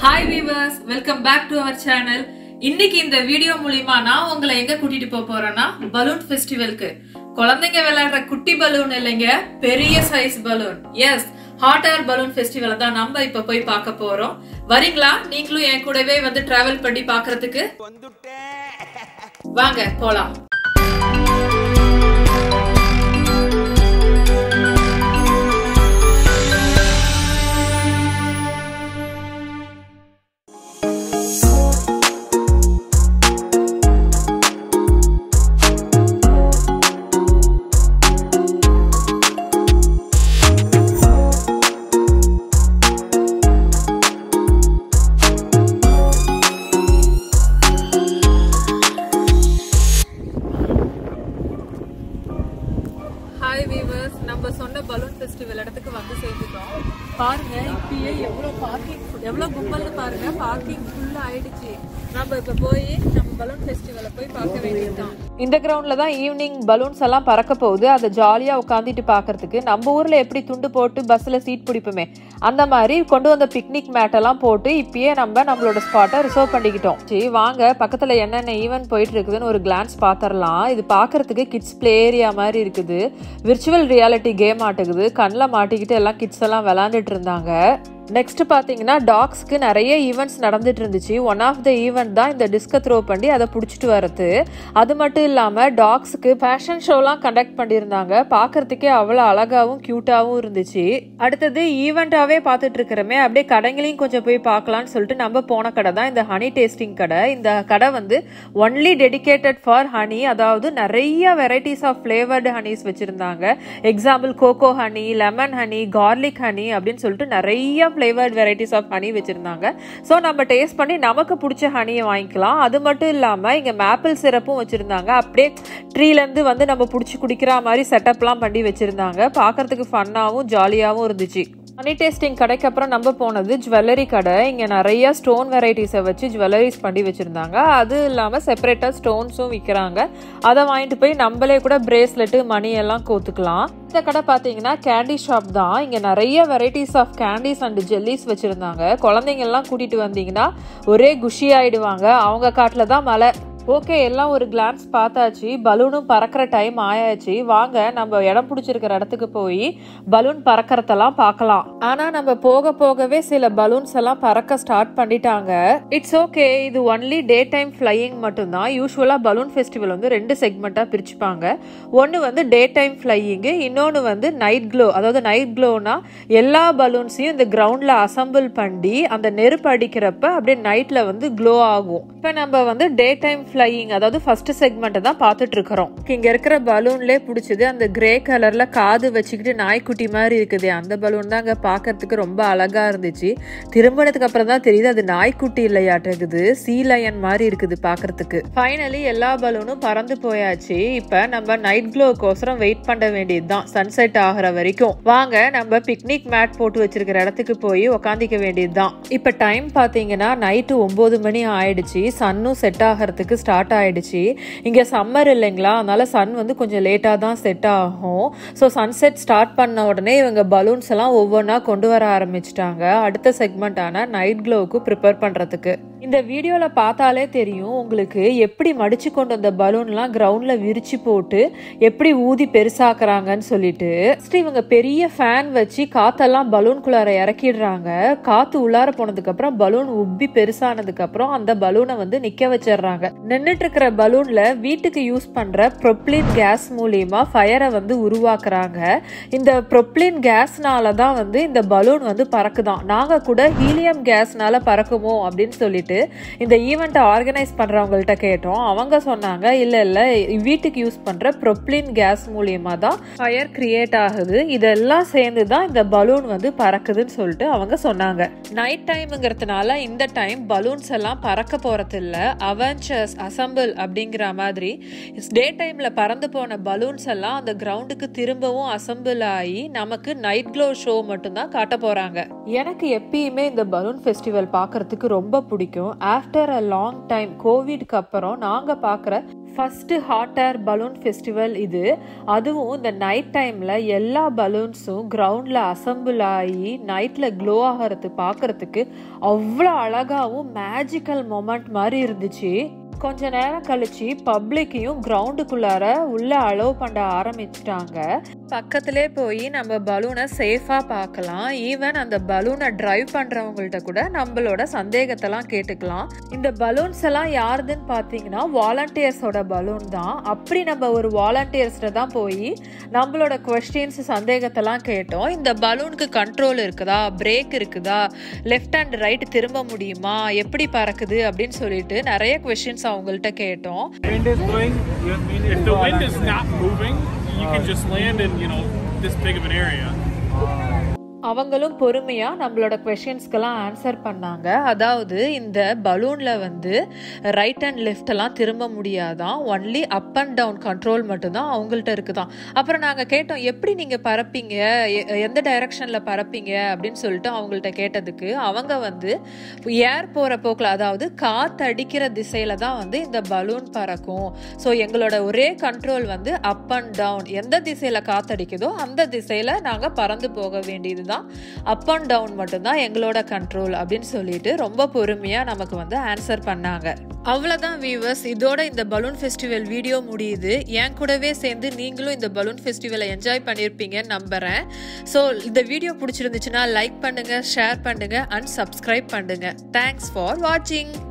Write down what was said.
Hi viewers welcome back to our channel இன்னைக்கு இந்த video மூலியமா நான் உங்களை எங்க கூட்டிட்டு போக போறேன்னா பலூன் ஃபெஸ்டிவலுக்கு குழந்தைங்க விளையாடுற குட்டி பலூன் இல்லைங்க பெரிய size balloon yes hot air balloon festival தான் நம்ம இப்ப போய் பார்க்க போறோம் வரீங்களா நீங்களும் என் கூடவே வந்து டிராவல் பண்ணி பார்க்கிறதுக்கு வாங்க போலாம் ஹாய் வீவர்ஸ் நம்ம சொன்ன பலூன் ஃபெஸ்டிவல் இடத்துக்கு வந்து சேர்ந்துட்டோம் பாருங்க இப்பயே எவ்வளவு பார்க்கிங் எவ்வளவு கும்பல்னு பாருங்க பார்க்கிங் ஃபுல்லா ஆயிடுச்சு நம்ம இப்ப போய் நம்ம பலூன் ஃபெஸ்டிவலை போய் பார்க்க வேண்டியதுதான் இந்த கிரவுண்ட்ல தான் ஈவினிங் பலூன்ஸ் எல்லாம் பறக்க போகுது அதை ஜாலியா உட்காந்துட்டு பாக்குறதுக்கு நம்ம ஊர்ல எப்படி துண்டு போட்டு பஸ்ல சீட் பிடிப்போமே அந்த மாதிரி கொண்டு வந்த பிக்னிக் மேட் எல்லாம் போட்டு இப்பயே நம்ம நம்மளோட ஸ்பாட்டை ரிசர்வ் பண்ணிக்கிட்டோம் சரி வாங்க பக்கத்துல என்னென்ன ஈவென்ட் போயிட்டு இருக்குதுன்னு ஒரு கிளான்ஸ் பாத்திரலாம் இது பாக்குறதுக்கு கிட்ஸ் பிளே ஏரியா மாதிரி இருக்குது விர்ச்சுவல் ரியாலிட்டி கேம் ஆட்டுக்குது கண்ணில் மாட்டிக்கிட்டு எல்லாம் கிட்ஸ் எல்லாம் விளாண்டுட்டு இருந்தாங்க நெக்ஸ்ட் பார்த்தீங்கன்னா டாக்ஸ்க்கு நிறைய ஈவெண்ட்ஸ் நடந்துட்டு இருந்துச்சு ஒன் ஆஃப் த ஈவெண்ட் தான் இந்த டிஸ்கை த்ரோ பண்ணி அதை பிடிச்சிட்டு வரது அது மட்டும் இல்லாமல் டாக்ஸுக்கு ஃபேஷன் ஷோலாம் கண்டக்ட் பண்ணியிருந்தாங்க பார்க்கறதுக்கே அவ்வளோ அழகாகவும் க்யூட்டாகவும் இருந்துச்சு அடுத்தது ஈவெண்ட்டாகவே பார்த்துட்டு இருக்கிறோமே அப்படியே கடைங்களையும் கொஞ்சம் போய் பார்க்கலாம்னு சொல்லிட்டு நம்ம போன கடை தான் இந்த ஹனி டேஸ்டிங் கடை இந்த கடை வந்து ஒன்லி டெடிகேட்டட் ஃபார் ஹனி அதாவது நிறைய வெரைட்டிஸ் ஆஃப் ஃப்ளேவர்டு ஹனிஸ் வச்சுருந்தாங்க example cocoa honey lemon honey garlic honey அப்படின்னு சொல்லிட்டு நிறைய ஃப்ளேவர்ட் வெரைட்டிஸ் ஆஃப் ஹனி வச்சுருந்தாங்க ஸோ நம்ம டேஸ்ட் பண்ணி நமக்கு பிடிச்ச ஹனியை வாங்கிக்கலாம் அது மட்டும் இல்லாமல் இங்கே மேப்பிள் சிரப்பும் வச்சுருந்தாங்க அப்படியே ட்ரீலேருந்து வந்து நம்ம பிடிச்சி குடிக்கிற மாதிரி செட்டப்லாம் பண்ணி வச்சுருந்தாங்க பார்க்கறதுக்கு ஃபன்னாகவும் ஜாலியாகவும் இருந்துச்சு ஹனி டேஸ்டிங் கடைக்கு அப்புறம் நம்ம போனது ஜுவல்லரி கடை இங்கே நிறைய ஸ்டோன் வெரைட்டிஸை வச்சு ஜுவல்லரிஸ் பண்ணி வச்சுருந்தாங்க அது இல்லாமல் செப்பரேட்டாக ஸ்டோன்ஸும் விற்கிறாங்க அதை வாங்கிட்டு போய் நம்மளே கூட பிரேஸ்லெட்டு மணி எல்லாம் கோத்துக்கலாம் இந்த கடை பார்த்தீங்கன்னா கேண்டி ஷாப் தான் இங்கே நிறைய varieties of candies and jellies வச்சுருந்தாங்க குழந்தைங்கள்லாம் கூட்டிகிட்டு வந்தீங்கன்னா ஒரே குஷி ஆயிடுவாங்க அவங்க காட்டில் தான் மழை ஓகே எல்லாம் ஒரு கிளான்ஸ் பார்த்தாச்சு பலூனும் பறக்கிற டைம் ஆயாச்சு வாங்க நம்ம இடம் பிடிச்சிருக்கிற இடத்துக்கு போய் பலூன் பறக்கிறதெல்லாம் பார்க்கலாம் ஆனா நம்ம போக போகவே சில பலூன்ஸ் எல்லாம் பறக்க ஸ்டார்ட் பண்ணிட்டாங்க இட்ஸ் ஓகே இது ஒன்லி டே டைம் ஃப்ளையிங் மட்டும்தான் யூஸ்வலா பலூன் ஃபெஸ்டிவல் வந்து ரெண்டு செக்மெண்ட்டா பிரிச்சுப்பாங்க ஒன்று வந்து டே டைம் ஃப்ளையிங்கு இன்னொன்று வந்து நைட் க்ளோ அதாவது நைட் க்ளோனா எல்லா பலூன்ஸையும் இந்த கிரவுண்டில் அசம்பிள் பண்ணி அந்த நெருப்பு அடிக்கிறப்ப அப்படியே நைட்டில் வந்து க்ளோ ஆகும் இப்போ நம்ம வந்து டே டைம் ஃப்ளையிங் அதாவது ஃபர்ஸ்ட் செக்மெண்ட் தான் பார்த்துட்டு இருக்கிறோம் இங்க இருக்கிற பலூன்லேயே பிடிச்சது அந்த கிரே கலர்ல காது வச்சுக்கிட்டு நாய்க்குட்டி மாதிரி இருக்குது அந்த பலூன் தான் அங்க பார்க்கறதுக்கு ரொம்ப அழகா இருந்துச்சு திரும்பினதுக்கு அப்புறம் தான் தெரியுது அது நாய்க்குட்டி இல்லையாட்டுக்குது சீ லயன் மாதிரி இருக்குது பார்க்கறதுக்கு ஃபைனலி எல்லா பலூனும் பறந்து போயாச்சு இப்ப நம்ம நைட் க்ளோக்கோசரம் வெயிட் பண்ண வேண்டியதுதான் சன்செட் ஆகிற வரைக்கும் வாங்க நம்ம பிக்னிக் மேட் போட்டு வச்சிருக்கிற இடத்துக்கு போய் உக்காந்திக்க வேண்டியதுதான் இப்ப டைம் பாத்தீங்கன்னா நைட்டு ஒன்பது மணி ஆயிடுச்சு சன்னும் செட் ஆகிறதுக்கு ஸ்டார்ட் ஆயிடுச்சு இங்கே சம்மர் இல்லைங்களா அதனால சன் வந்து கொஞ்சம் லேட்டாக தான் செட் ஆகும் ஸோ சன்செட் ஸ்டார்ட் பண்ண உடனே இவங்க பலூன்ஸ் எல்லாம் ஒவ்வொன்றா கொண்டு வர ஆரம்பிச்சிட்டாங்க அடுத்த செக்மெண்ட்டான நைட் க்ளோவுக்கு ப்ரிப்பேர் பண்ணுறதுக்கு இந்த வீடியோவில் பார்த்தாலே தெரியும் உங்களுக்கு எப்படி மடிச்சு கொண்டு வந்த பலூன்லாம் கிரவுண்டில் விரிச்சு போட்டு எப்படி ஊதி பெருசாக்குறாங்கன்னு சொல்லிட்டு ஃபர்ஸ்ட் இவங்க பெரிய ஃபேன் வச்சு காத்தெல்லாம் பலூன்குள்ளார இறக்கிடுறாங்க காத்து உள்ளார போனதுக்கு அப்புறம் பலூன் உப்பி பெருசானதுக்கு அப்புறம் அந்த பலூனை வந்து நிக்க வச்சிடுறாங்க நின்றுட்டு இருக்கிற பலூன்ல வீட்டுக்கு யூஸ் பண்ற ப்ரொப்ளின் கேஸ் மூலியமா ஃபயரை வந்து உருவாக்குறாங்க இந்த ப்ரொப்ளின் கேஸ்னால தான் வந்து இந்த பலூன் வந்து பறக்குதான் நாங்க கூட ஹீலியம் கேஸ்னால பறக்குமோ அப்படின்னு சொல்லிட்டு இந்த ஈவெண்ட்டை ஆர்கனைஸ் பண்றவங்கள்ட்ட கேட்டோம் அவங்க சொன்னாங்க இல்ல இல்ல வீட்டுக்கு யூஸ் பண்ற ப்ரொப்ளின் கேஸ் மூலியமா தான் ஃபயர் கிரியேட் ஆகுது இதெல்லாம் சேர்ந்து தான் இந்த பலூன் வந்து பறக்குதுன்னு சொல்லிட்டு அவங்க சொன்னாங்க நைட் டைம்ங்கிறதுனால இந்த டைம் பலூன்ஸ் எல்லாம் பறக்க போறது இல்ல அவெஞ்சர்ஸ் அசம்பிள் அப்படிங்கிற மாதிரி டே டைம்ல பறந்து போன பலூன்ஸ் எல்லாம் அந்த கிரவுண்டுக்கு திரும்பவும் அசம்பிள் ஆகி நமக்கு நைட் க்ளோ ஷோ மட்டும்தான் காட்ட போறாங்க எனக்கு எப்பயுமே இந்த பலூன் ஃபெஸ்டிவல் பார்க்கறதுக்கு ரொம்ப பிடிக்கும் வரைக்கும் ஆஃப்டர் அ லாங் டைம் கோவிட்க்கு அப்புறம் நாங்கள் பார்க்குற first hot air balloon festival இது அதுவும் இந்த நைட் டைமில் எல்லா பலூன்ஸும் கிரவுண்டில் அசம்பிள் ஆகி நைட்டில் க்ளோ ஆகிறது பார்க்குறதுக்கு அவ்வளோ அழகாகவும் மேஜிக்கல் மொமெண்ட் மாதிரி இருந்துச்சு கொஞ்ச நேரம் கழிச்சு பப்ளிக்கையும் கிரவுண்டுக்குள்ளார உள்ள அலோவ் பண்ண ஆரம்பிச்சிட்டாங்க பக்கத்திலே போய் நம்ம பலூனை சேஃபாக பார்க்கலாம் ஈவன் அந்த பலூனை டிரைவ் பண்ணுறவங்கள்ட்ட கூட நம்மளோட சந்தேகத்தெல்லாம் கேட்டுக்கலாம் இந்த பலூன்ஸ் எல்லாம் யாருதுன்னு பார்த்தீங்கன்னா வாலண்டியர்ஸோட பலூன் தான் அப்படி நம்ம ஒரு வாலண்டியர்ஸ்ட தான் போய் நம்மளோட கொஸ்டின்ஸ் சந்தேகத்தெல்லாம் கேட்டோம் இந்த பலூனுக்கு கண்ட்ரோல் இருக்குதா பிரேக் இருக்குதா லெஃப்ட் அண்ட் ரைட் திரும்ப முடியுமா எப்படி பறக்குது அப்படின்னு சொல்லிட்டு நிறைய கொஸ்டின்ஸ் அவங்கள்ட்ட கேட்டோம் wind is blowing, you mean If the wind is not moving, you can just land in, you know, this big of an area. அவங்களும் பொறுமையா நம்மளோட கொஷின்ஸ்க்கெல்லாம் ஆன்சர் பண்ணாங்க அதாவது இந்த பலூன்ல வந்து ரைட் அண்ட் லெஃப்ட் எல்லாம் திரும்ப முடியாதான் only up and down control மட்டும்தான் அவங்கள்ட்ட இருக்குதான் அப்புறம் நாங்க கேட்டோம் எப்படி நீங்க பறப்பீங்க எ- எந்த டைரக்ஷன்ல பறப்பீங்க அப்படின்னு சொல்லிட்டு அவங்கள்ட்ட கேட்டதுக்கு அவங்க வந்து ஏர் போற போக்குல அதாவது காத்து அடிக்கிற திசையில தான் வந்து இந்த பலூன் பறக்கும் ஸோ எங்களோட ஒரே கண்ட்ரோல் வந்து அப் அண்ட் டவுன் எந்த திசையில காத்தடிக்குதோ அந்த திசையில நாங்க பறந்து போக வேண்டியதுதான் அப் அண்ட் டவுன் மட்டும்தான் எங்களோட கண்ட்ரோல் அப்படின்னு சொல்லிட்டு ரொம்ப பொறுமையா நமக்கு வந்து ஆன்சர் பண்ணாங்க அவ்வளோதான் வியூவர்ஸ் இதோட இந்த பலூன் ஃபெஸ்டிவல் வீடியோ முடியுது என் கூடவே சேர்ந்து நீங்களும் இந்த பலூன் ஃபெஸ்டிவலை என்ஜாய் பண்ணியிருப்பீங்கன்னு நம்புறேன் ஸோ இந்த வீடியோ பிடிச்சிருந்துச்சுன்னா லைக் பண்ணுங்க ஷேர் பண்ணுங்க அண்ட் சப்ஸ்கிரைப் பண்ணுங்க தேங்க்ஸ் ஃபார் வாட்சிங்